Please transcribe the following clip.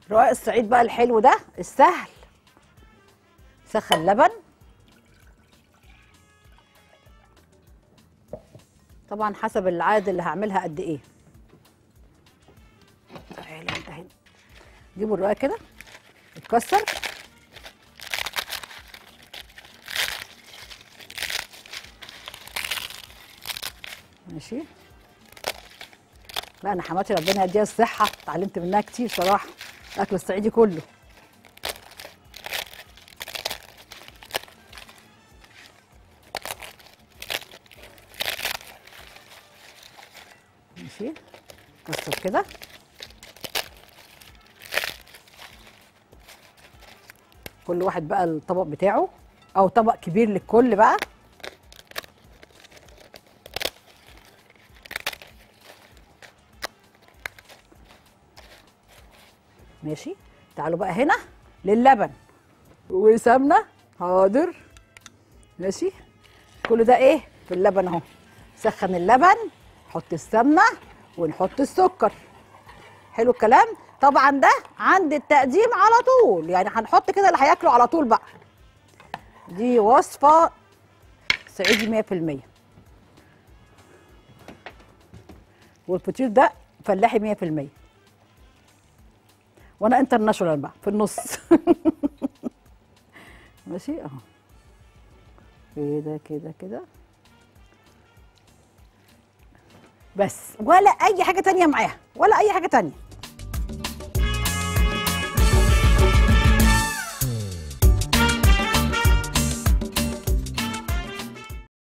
رقاق الصعيد بقى الحلو ده السهل سخن لبن طبعا حسب العدد اللي هعملها قد ايه تعالى انت هنا جيبوا الرقاق كده اتكسر ماشي لا انا حماتي ربنا يديها الصحه اتعلمت منها كتير صراحه الاكل الصعيدي كله ماشي كسر كده كل واحد بقى الطبق بتاعه او طبق كبير للكل بقى ماشي تعالوا بقى هنا للبن وسمنه حاضر ماشي كل ده ايه في اللبن اهو سخن اللبن نحط السمنه ونحط السكر حلو الكلام طبعا ده عند التقديم على طول يعني هنحط كده اللي هياكله على طول بقى دي وصفه صعيدي 100% والفطير ده فلاحي 100% وانا انترناشونال بقى في النص ماشي اهو كده كده كده بس ولا اي حاجه تانية معاها ولا اي حاجه تانية